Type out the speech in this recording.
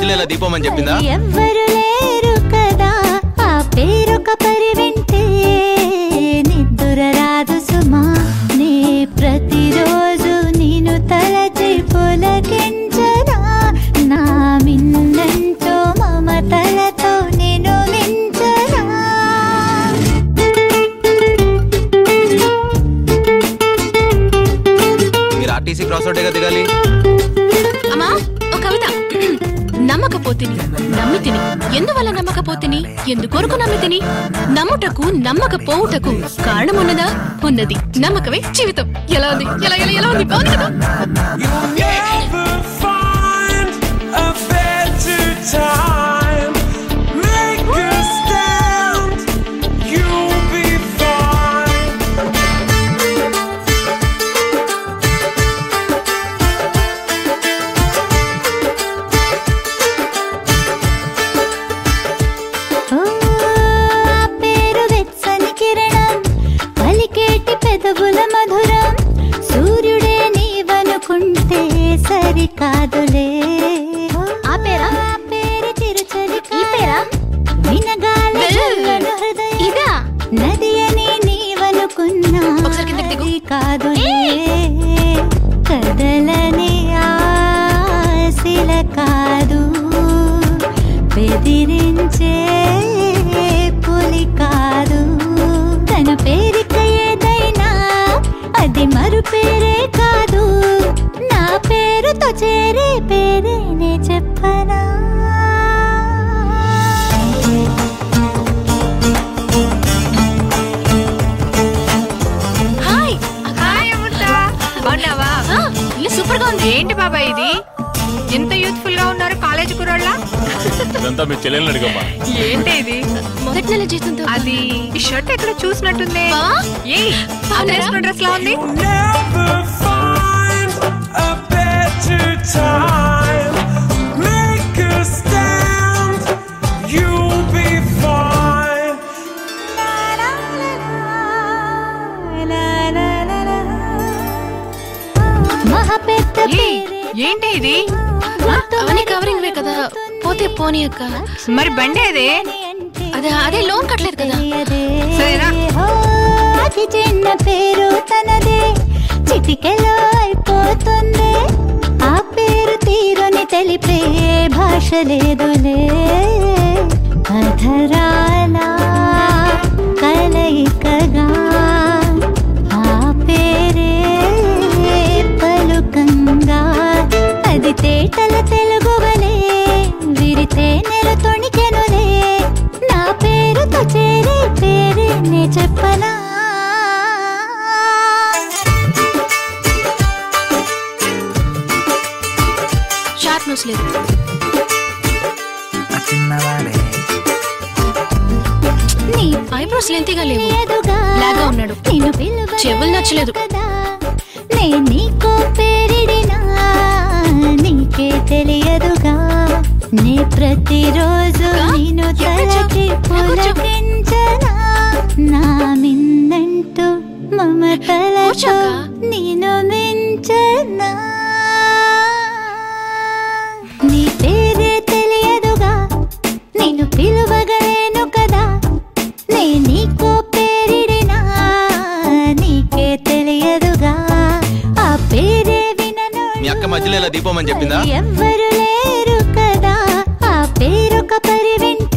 మధ్యలో ఇలా దీపం అని చెప్పిందా ఎవ్వరు లేరు కదా ఆ పేరొక పరి వింటే నిద్దుర రాదు సుమా నే ప్రతిరోజు నేను తలచి పులకించనా నా మిన్నంటో మమతలతో నేను మించనా మీరు ఆర్టీసీ క్రాస్ రోడ్డే దిగాలి అమ్మా ఒక కవిత నమ్మకపోతిని నమ్మితిని ఎందువల్ల నమ్మకపోతిని ఎందుకొరకు నమ్మితిని నమ్ముటకు నమ్మకపోవుటకు కారణమున్నదా ఉన్నది నమ్మకమే జీవితం ఎలా ఉంది ఎలా ఎలా ఎలా ఉంది బాగుంది కదా Never find a better time. Make a stand, you'll be fine. ఓ, ఆ పేరు వెచ్చని కిరణం పలికేటి పెదవుల మధురం సూర్యుడే నీవనుకుంటే సరికాదులే ఆ పేరా ఆ పేరు చిరుచలి ఈ పేరా వినగాలి జల్లును హృదయం. ఇదా నది అని నీవనుకున్నా ఒకసారి కిందకి దిగు. అది కాదులే కదలని ఆశల కాదు బెదిరించే పులి కాదు తన పేరిక ఏదైనా అది మరు పేరే కాదు నా పేరుతో చేరే పేరేనే చెప్పనా హాయ్ హాయ్ అమృత బాగున్నావా ఆ, ఇల్లు సూపర్ గా ఉంది ఏంటి బాబా ఇది ఇంత యూత్ఫుల్ గా ఉన్నారు కాలేజ్ కుర్రోళ్ళ ఇదంతా మీ చెల్లెల్ని అడిగమ్మా ఏంటి ఇది మొదటి నెల జీతంతో అది ఈ షర్ట్ ఎక్కడ చూసినట్టుంది బా? ఏయ్ అవునా? డ్రెస్ లా ఉంది Never find a better time. Make a stand, you'll be fine. మహా పెద్ద ఏయ్, పేరే ఏంటి ఇది అవన్నీ కవరింగ్ వే కదా పోతే పోనీ అక్క మరి బండి అదే అదే అదే లోన్ కట్టలేదు కదా సరేనా? ఓ, అతి చిన్న పేరు తనదే చిటికెలో అయిపోతుంది ఆ పేరు తీరుని తెలిపే భాష లేదులే అధరాల కలయికగా ఆ పేరే పలుకంగా అది తేటల తెలుగువలే విరితే నెల తొణికెనులే నా పేరుతో చేరే పేరే నే చెప్పనా షార్ప్ నోస్ లేదు నీ ఐబ్రోస్ లెంతీగా లేవు ఎదుగా లాగా ఉన్నాడు. నిన్ను పిలువను చెవులు నచ్చలేదు. కదా నే నీకో పేరిడినా నీకే తెలియదుగా నే ప్రతిరోజు అక్కా, నేను ఎప్పుడొచ్చావ్? తలచి కూర్చో. పులకించనా నా మిన్నంటూ మమతలతో కూర్చోక్కా. నేను మించనా నీ పేరే తెలియదుగా నేను పిలువగలేను కదా నే నీకో పేరిడినా నీకే తెలియదుగా ఆ పేరే వినను మీ అక్క మధ్యలో ఇలా దీపం అని చెప్పిందా ఎవ్వరు లేరు కదా ఆ పేరొక పరి వింటే